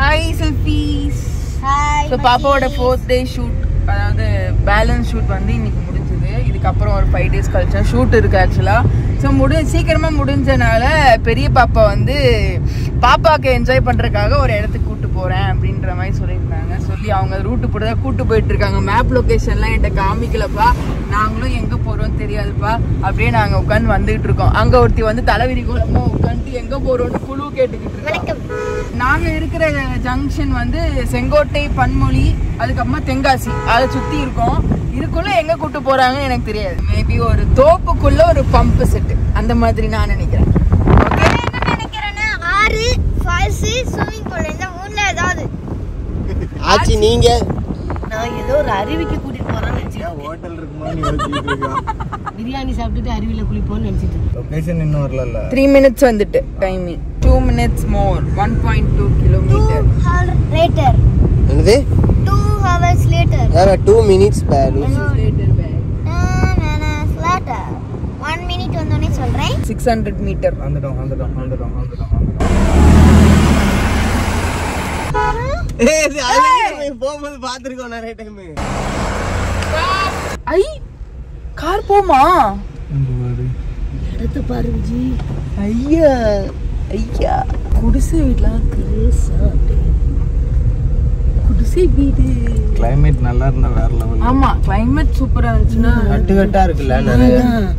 Hi selfies hi so பாப்பாவோட fourth day shoot அதாவது balance shoot வந்து இன்னைக்கு முடிஞ்சது இதுக்கப்புறம் ஒரு ஃபைவ் டேஸ் கழிச்சா ஷூட் இருக்கு ஆக்சுவலாக ஸோ முடி சீக்கிரமாக முடிஞ்சனால பெரிய பாப்பா வந்து பாப்பாவுக்கு என்ஜாய் பண்ணுறதுக்காக ஒரு இடத்துக்கு கூட்டு போகிறேன் அப்படின்ற மாதிரி சொல்லியிருந்தாங்க சொல்லி அவங்க ரூட்டு போட்டு தான் கூட்டு போயிட்டு இருக்காங்க மேப் லொக்கேஷன்லாம் என்கிட்ட காமிக்கலப்பா நாங்களும் எங்கே போகிறோம் தெரியாதுப்பா அப்படியே நாங்கள் உட்காந்து வந்துகிட்டு இருக்கோம் அங்கே ஒருத்தி வந்து தலைவிரி குளமோ உட்காந்துட்டு எங்கே போகிறோன்னு குழு கேட்டுக்கிட்டு இருக்கோம் நாங்க இருக்கிற ஜங்ஷன் வந்து செங்கோட்டை பன்மொழி அதுக்கப்புறமா தென்காசி அதை சுத்தி இருக்கோம் இதுக்குள்ள எங்க கூட்டு போறாங்கன்னு எனக்கு தெரியாது மேபி ஒரு தோப்புக்குள்ள ஒரு பம்ப் செட் அந்த மாதிரி நான் நினைக்கிறேன் ஓகே என்ன நினைக்கிறேன்னா ஆறு ஃபால்ஸ் ஸ்விமிங் பூல் இந்த மூணுல ஏதாவது ஆச்சி நீங்க நான் ஏதோ ஒரு அருவிக்கு கூட்டிட்டு போறேன்னு நினைச்சிட்டு ஹோட்டல் இருக்குமான்னு யோசிச்சுட்டு இருக்கேன் பிரியாணி சாப்பிட்டுட்டு அருவியில குளிப்போம்னு நினைச்சிட்டு இருக்கேன். லொகேஷன் இன்னும் வரல த்ரீ மினிட்ஸ் வந்துட்டு timing two minutes more one point two two kilometre hour later என்னது டூ ஹவர்ஸ் லேட்டர் வேற டூ மினிட்ஸ் பேர் லேட்டர் ஒன் மினிட் வந்தோடனே சொல்றேன் சிக்ஸ் ஹண்ட்ரட் மீட்டர் வந்துட்டோம் வந்துட்டோம் வந்துட்டோம் வந்துட்டோம் போகும்போது பாத்துருக்கோம் நிறைய டைம் ஐ கார் போமா இடத்த பாரு விஜி ஐயா ஐயா குடிசை வீட்லாம் இருக்கு சாப்பிட்டு குடிசை வீடு கிளைமேட் நல்லா இருந்தா வேற லெவல் ஆமா கிளைமேட் சூப்பரா இருந்துச்சுன்னா கட்டு கட்டா இருக்குல்ல நிறைய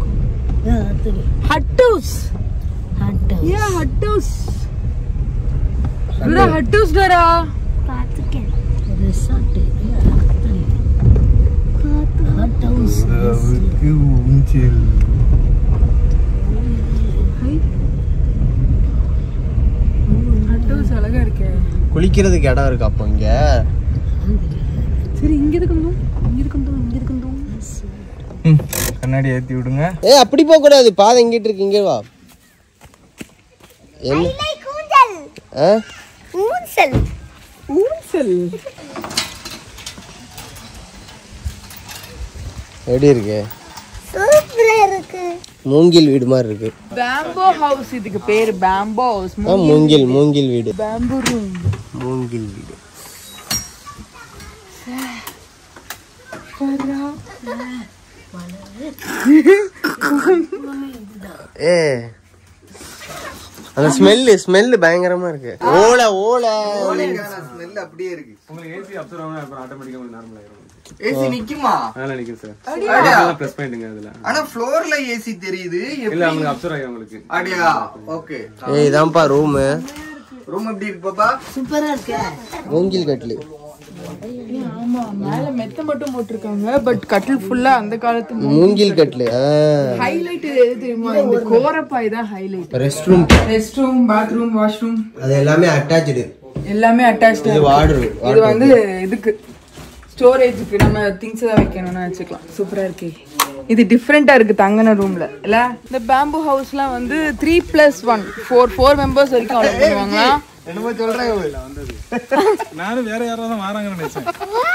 ஹட் ஹவுஸ் யா ஹட் ஹவுஸ் டூரா ஹட் ஹவுஸ் டூரா பார்த்துக்கேன் ஊஞ்சல் ஹட் ஹவுஸ் அழகா இருக்கே குளிக்கிறதுக்கு இடம் இருக்கு அப்போ இங்க சரி இங்க இருக்கணும் இங்க இருக்கணும் இங்க இருக்கணும் கண்ணாடி ஏத்தி விடுங்க ஏ அப்படி போக கூடாது பாதை இங்கிட்டு இருக்கு இங்க வா என்ன லைக் ஊஞ்சல் ஆ? ஊஞ்சல் ஊஞ்சல் எப்படி இருக்கு சூப்பரா இருக்கு மூங்கில் வீடு மாதிரி இருக்கு பேம்போ ஹவுஸ் இதுக்கு பேரு பேம்போ ஹவுஸ் ஆ, மூங்கில் மூங்கில் வீடு பேம்பு ரூம் மூங்கில் வீடு ஏ அந்த ஸ்மெல்லு ஸ்மெல்லு பயங்கரமா இருக்கு ஓலை ஓலை ஸ்மெல் அப்படியே இருக்கு உங்களுக்கு ஏசி அப்சர்வ் ஆகணும் அப்புறம் ஆட்டோமேட்டிக்கா உங்களுக்கு நார்மல் ஆயிரும் ஏசி நிக்குமா அதெல்லாம் நிக்கும் சார் அடியா. ப்ளஸ் பாயிண்ட்டுங்க அதுல ஆனா ஃப்ளோர்ல ஏசி தெரியுது இல்ல எப்படி உங்களுக்கு அப்சர்வ் ஆகும் உங்களுக்கு அடியா ஓகே ஏய் இதான்ப்பா ரூமு ரூம் எப்படி இருக்கு பாப்பா சூப்பரா இருக்க மூங்கில் கட்லு ஆமா மேல மெத்த மட்டும் போட்டிருக்காங்க பட் கட்டில் ஃபுல்லா அந்த காலத்து மூங்கில் கட்லு ஹைலைட் எது தெரியுமா இந்த கோரப்பாய் தான் highlight rest room rest room bathroom washroom அது எல்லாமே அட்டாச்சு எல்லாமே அட்டாச்ட் இது வார்டு இது வந்து இதுக்கு ஸ்டோரேஜுக்கு நம்ம திங்ஸ் ஏதாவது வைக்கணும்னா வச்சுக்கலாம் சூப்பரா இருக்கு இது டிஃப்ரெண்டா இருக்கு தங்கின ரூம்ல இல்ல இந்த பேம்பு ஹவுஸ்லாம் வந்து three plus one four four members வரைக்கும் அலோவ் பண்ணுவாங்களா என்னமோ சொல்றேன் நானும் வேற யாராவது தான் வராங்கன்னு நினைச்சேன்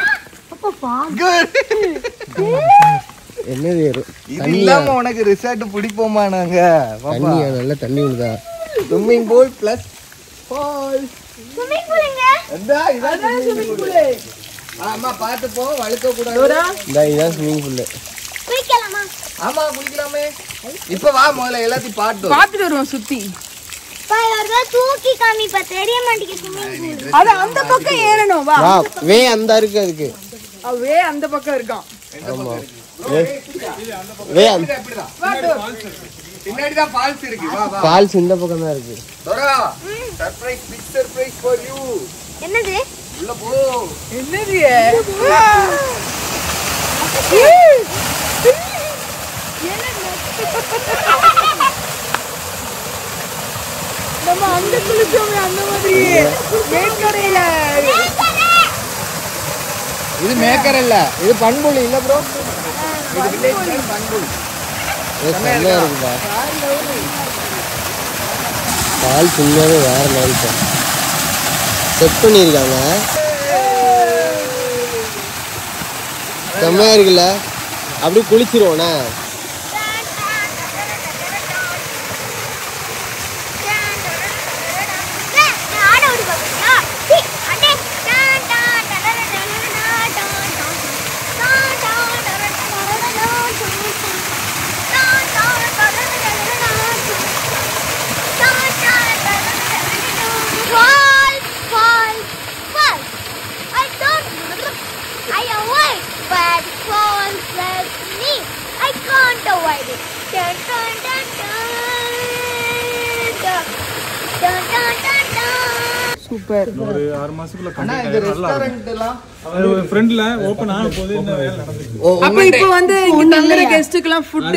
என்னது ஏறும் இது இல்லாம உனக்கு ரிசார்ட் பிடிப்போமா நாங்க தண்ணியா நல்ல தண்ணி விழுதா ஸ்விம்மிங் பூல் பிளஸ் ஸ்விமிங் பூலுங்க ஆமா பாத்து போ வழுக்க கூடாது இந்த இதான் ஸ்விம்மிங் பூல் குளிக்கலாமா ஆமா குளிக்கலாமே இப்ப வா முதல்ல எல்லாத்தையும் பாட்டு பாத்துட்டு வருவோம் சுத்தி பா ஒரு தூக்கி காமிப்பா தெரிய மாட்டேங்குது ஸ்விமிங் பூல் அது அந்த பக்கம் ஏறணும் வா வா வே அந்த இருக்கு அதுக்கு அவே அந்த பக்கம் இருக்கான் ஆமா வே வே அந்த பின்னாடி தான் ஃபால்ஸ் இருக்கு வா வா ஃபால்ஸ் இந்த பக்கம் தான் இருக்கு தோரா surprise big surprise for you என்னது உள்ள போ என்னது நம்ம அங்க குளிச்சோமே அந்த மாதிரி மேற்கரையில இது மேக்கர் இல்ல இது பண்புலி இல்ல ப்ரோ இது வில்லேஜ் பண்புல் இது செம்மையா இருக்குப்பா ஃபால்ஸ் உண்மையாவே வேற லெவல் செட் பண்ணியிருக்காங்க செம்மையா இருக்குல்ல அப்படியே குளிச்சிருவோண்ணே ஆட ஓடி பாக்குறீங்களா சூப்பர் ஒரு ஆறு மாசத்துக்குள்ள ஆனா complete இந்த ஆயிடும். நல்லா இருக்கும். ரெஸ்டாரண்ட் எல்லாம் அது ஃப்ரெண்ட்ல ஓபன் ஆக போது இந்த வேலை நடந்துருக்கு ஓ, அப்ப இப்போ வந்து இங்க தங்குற கெஸ்ட்டுக்கு எல்லாம் ஃபுட்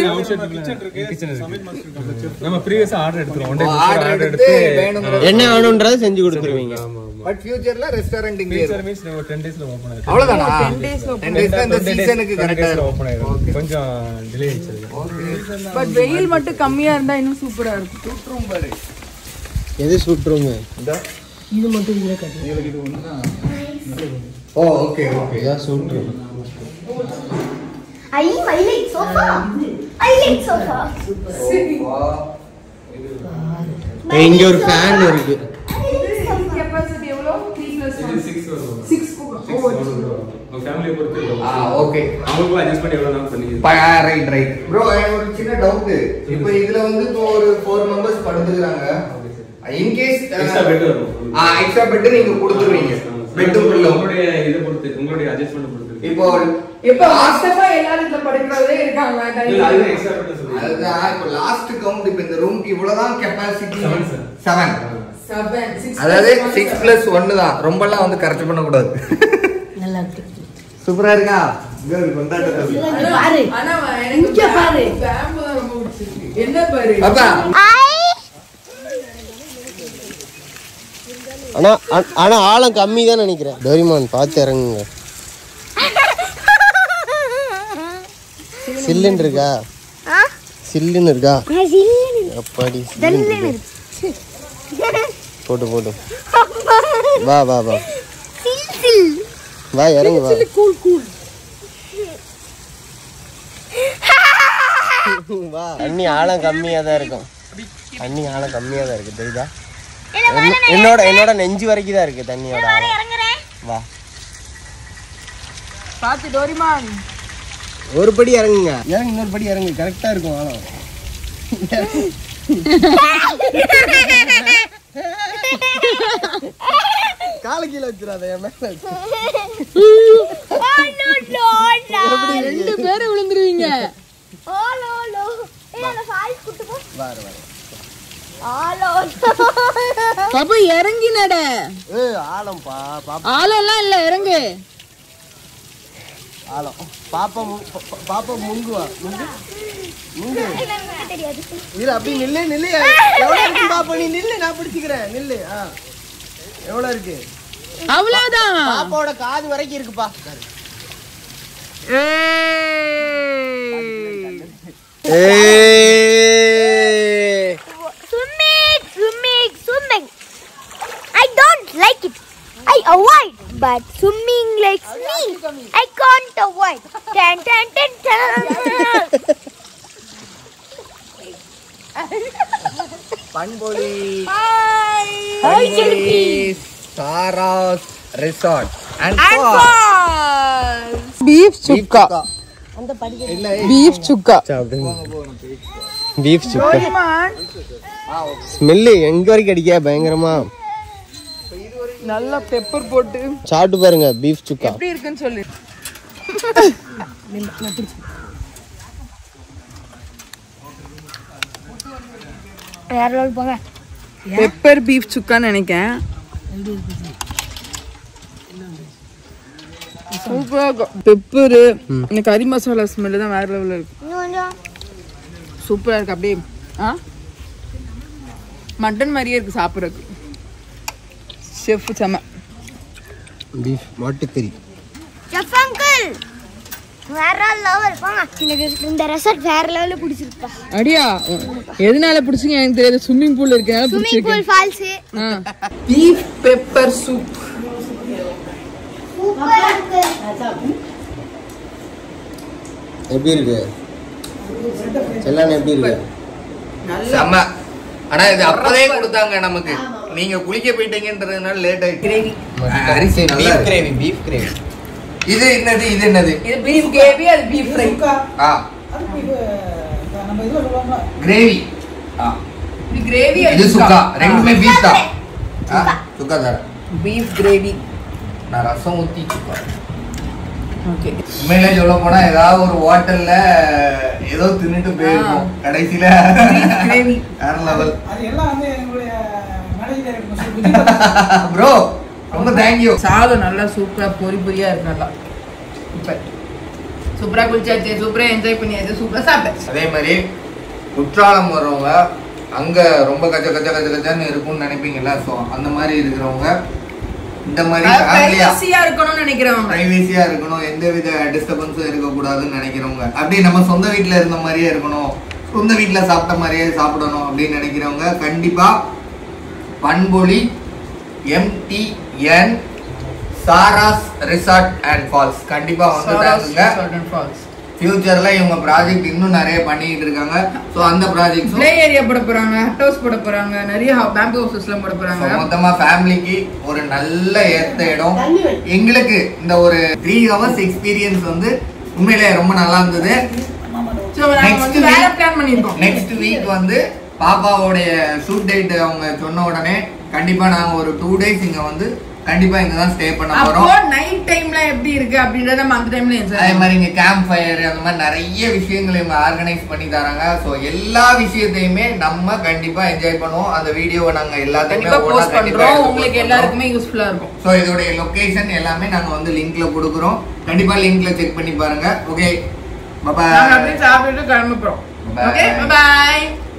நம்ம ப்ரீவியஸா ஆர்டர் எடுத்துருவோம் ஒன் டே ஆர்டர் எடுத்து வேணுங்கிற என்ன வேணும்ன்றதை செஞ்சு கொடுத்துருவீங்க பட் ஃபியூச்சர்ல ரெஸ்டாரண்ட் இங்கே இருக்கும் மீன்ஸ் ஒரு 10 டேஸ்ல ஓபன் ஆயிடும் அவ்வளவுதானா டென் டேஸ்ல டென் டேஸ்ல இந்த சீசனுக்கு கரெக்டா ஓபன் இருக்கும் ஆயிடும் கொஞ்சம் டிலே ஆயிடுச்சு பட் வெயில் மட்டும் கம்மியா இருந்தா இன்னும் சூப்பரா இருக்கும் சுற்றும் பாரு எது சுட்டுருங்க இது மட்டும் இதுல கட்டு ஓ ஓகே ஓகே இதான் சுட்டுரு I I like sofa I like sofa இங்க ஒரு ஃபேன் இருக்கு கெபாசிட்டி எவ்வளோ 3 plus 1 ஃபேமிலியை பொறுத்து ஆ ஓகே அவங்களுக்கும் அட்ஜஸ்ட் பண்ணி எவ்வளவு நாள் பண்ணி ரைட் ரைட் ப்ரோ எனக்கு ஒரு சின்ன டவுட் இப்போ இதுல வந்து இப்போ ஒரு ஃபோர் மெம்பர்ஸ் படுத்துக்கிறாங்க இன்கேஸ் எக்ஸ்ட்ரா பெட் வரும் ஆ எக்ஸ்ட்ரா பெட் நீங்க கொடுத்துருவீங்க பெட்டுக்குள்ள உங்களுடைய இதை பொறுத்து உங்களுடைய அட்ஜஸ்ட்மெண்ட் பொறுத்து இப்போ இப்போ வாஸ்தவா எல்லாரும் இதுல படுக்கிறதே இருக்காங்க இல்ல, அதுதான் எக்ஸ்ட்ரா பெட் சொல்லுங்க அதுதான் இப்போ லாஸ்ட் கவுண்ட் இப்போ இந்த ரூம்க்கு இவ்வளவுதான் capacity Seven, sir. Seven seven six அதாவது சிக்ஸ் பிளஸ் ஒன்னு தான் ரொம்பலாம் வந்து கரெக்ட் பண்ணக்கூடாது நல்லா இருக்கு சூப்பரா இருக்கா இங்க ஒரு கொண்டாட்டத்தை இங்க பாரு ஆனா எனக்கு இங்க பாரு. பேம்பு தான் ரொம்ப பிடிச்சிருக்கு என்ன பாரு அப்பா ஆனா ஆ- ஆனா ஆழம் கம்மி தான் நினைக்கிறேன் டோரிமான் பார்த்து இறங்குங்க சில்லுன்னு இருக்கா சில்லுன்னு இருக்கா அப்பாடி சில்லுன்னு இருக்கு. போட்டு போட்டு வா வா வா வா இறங்கு வா கூல் கூல் வா தண்ணி ஆழம் கம்மியா தான் இருக்கும் தண்ணி ஆழம் கம்மியா தான் இருக்கு தெரியுதா என்ன- என்னோட என்னோட நெஞ்சு வரைக்கும் தான் இருக்கு தண்ணியோட ஆழம் வா பாத்து டோரிமான் ஒரு படி இறங்குங்க இறங்கு இன்னொரு படி இறங்கு கரெக்டா இருக்கும் ஆழம் கால கீழே வச்சிடாத என் மேல வச்சு. ரெண்டு பேரும் விழுந்துருவீங்க வாரு வாரு பாப்பா இறங்கி நட ஏ ஆழம் பா பாப்பா ஆளெல்லாம் இல்ல இறங்கு ஆழம் பாப்பா மு- பா- பா- பாப்பா முங்குவா முங்கு முங்கு இரு அப்படி நில்லு நில்லு எவ்வளவு இருக்கு பாப்பா நீ நில்லு நான் பிடிச்சிக்கிறேன் நில்லு ஆ எவ்வளவு இருக்கு அவ்வளவுதான் பாப்பாவோட காது வரைக்கும் இருக்குப்பா ஏய் Swimming, swimming, swimming. I don't like it. I avoid, but swimming likes me. I can't avoid. Tan tan tan tan. Panpozhi Hi. Panpozhi Sara's resort and beef chukka beef chukka beef chukka டோரிமான் ஸ்மெல்லு எங்க வரைக்கும் அடிக்க பயங்கரமா நல்லா பெப்பர் போட்டு சாப்பிட்டு பாருங்க பீஃப் சுக்கா எப்படி இருக்குன்னு சொல்லு வேற level போங்க பெப்பர் பீஃப் சுக்கான்னு நினைக்கிறேன் சூப்பரா இருக்கும் பெப்பரு இந்த கறி மசாலா ஸ்மெல்லு தான் வேற லெவலில் இருக்கு இன்னும் கொஞ்சம் சூப்பரா இருக்கு அப்படியே ஆ மட்டன் மாதிரியே இருக்கு சாப்பிட்றதுக்கு ஷெஃப் செம பீஃப் மாட்டுக்கறி செஃப் அங்கிள் வேற லெவல் போங்க எனக்கு இந்த ரெசார்ட் வேற லெவலில் பிடிச்சிருப்பா அடியா எதனால பிடிச்சிங்க எனக்கு தெரியாது ஸ்விம்மிங் பூல் இருக்கனால ஸ்விம்மிங் பிடிச்சிருக்கு pool falls beef pepper soup சூப்பரா இருக்கு எப்படி இருக்கு செல்லான் எப்படி இருக்கு செம்ம ஆனா இது அப்பதே கொடுத்தாங்க நமக்கு நீங்க குளிக்க போயிட்டீங்கன்றதுனால லேட் ஆயிடுச்சு கிரேவி அரிசி நல்லா இருக்கு. கிரேவி பீஃப் கிரேவி இது என்னது இது என்னது இது பீஃப் கிரேவி அது பீஃப் ஃப்ரை ஆ கிரேவி ஆ இது கிரேவி இது சுக்கா ரெண்டுமே பீஃப் தான் ஆ, சுக்கா தான் பீஃப் கிரேவி நான் ரசம் ஊத்தி சுக்கா ஓகே உண்மையிலே சொல்ல போனா ஏதாவது ஒரு ஹோட்டல்ல ஏதோ தின்னுட்டு போயிருக்கோம் கடைசியில கிரேவி வேற லெவல் அது எல்லாம் வந்து எங்களுடைய மேனேஜர் டைரக்டர் ப்ரோ ரொம்ப தேங்க்யூ சாதம் நல்லா சூப்பரா பொரி பொரியா இருக்கு நல்லா இப்ப சூப்பரா குளிச்சாச்சு சூப்பரா என்ஜாய் பண்ணியாச்சு சூப்பரா சாப்பிட்டாச்சு அதே மாதிரி குற்றாலம் வர்றவங்க அங்க ரொம்ப கச்ச கச்ச கச்ச கச்சன்னு இருக்கும்னு நினைப்பீங்கல்ல ஸோ அந்த மாதிரி இருக்கிறவங்க இந்த மாதிரி ஃபேமிலியா பிரைவசியா இருக்கணும்னு நினைக்கிறவங்க பிரைவேசியா இருக்கணும் எந்த வித டிஸ்டர்பன்ஸும் இருக்கக்கூடாதுன்னு நினைக்கிறவங்க அப்படியே நம்ம சொந்த வீட்ல இருந்த மாதிரியே இருக்கணும் சொந்த வீட்ல சாப்பிட்ட மாதிரியே சாப்பிடணும் அப்படின்னு நினைக்கிறவங்க கண்டிப்பா Panpozhi MTN Sara's resort and falls கண்டிப்பா வந்து தாக்குங்க ஃபால்ஸ் ஃபியூச்சர்ல இவங்க ப்ராஜெக்ட் இன்னும் நிறைய பண்ணிட்டு இருக்காங்க ஸோ அந்த ப்ராஜெக்ட்ஸும் பிளே ஏரியா போட போறாங்க ஹட் ஹவுஸ் போட போறாங்க நிறைய பேம்பு ஹவுசஸ்லாம் போட போறாங்க மொத்தமா ஃபேமிலிக்கு ஒரு நல்ல ஏத்த இடம் எங்களுக்கு இந்த ஒரு த்ரீ ஹவர்ஸ் எக்ஸ்பீரியன்ஸ் வந்து உண்மையிலே ரொம்ப நல்லா இருந்தது சோ நாங்க Next வந்து வேற week- பிளான் பண்ணிருக்கோம் நெக்ஸ்ட் வீக் வந்து பாப்பாவோடைய ஷூட் டேட் அவங்க சொன்ன உடனே கண்டிப்பா நாங்க ஒரு டூ டேஸ் இங்க வந்து கண்டிப்பா இங்க தான் ஸ்டே பண்ண அப்போ போறோம் நைட் டைம்ல எப்படி இருக்கு அப்படின்றத நம்ம அந்த டைம்ல அதே என்ஜாய் மாதிரி இங்க கேம்ப் ஃபயர் அந்த மாதிரி நிறைய விஷயங்களை இவங்க ஆர்கனைஸ் பண்ணி தராங்க ஸோ எல்லா விஷயத்தையுமே நம்ம கண்டிப்பா என்ஜாய் பண்ணுவோம் அந்த வீடியோவை நாங்க எல்லாத்தையுமே கண்டிப்பா ஒண்ணா போஸ்ட் கண்டிப்பா பண்றோம் எடுத்து உங்களுக்கு post எல்லாருக்குமே யூஸ்ஃபுல்லா இருக்கும் ஸோ இதோடைய லொகேஷன் எல்லாமே நாங்க வந்து லிங்க்ல கொடுக்குறோம் கண்டிப்பா லிங்க்ல செக் பண்ணி பாருங்க ஓகே நாங்க பாய் அப்படியே சாப்பிட்டுட்டு கிளம்ப போறோம் Bye. Okay bye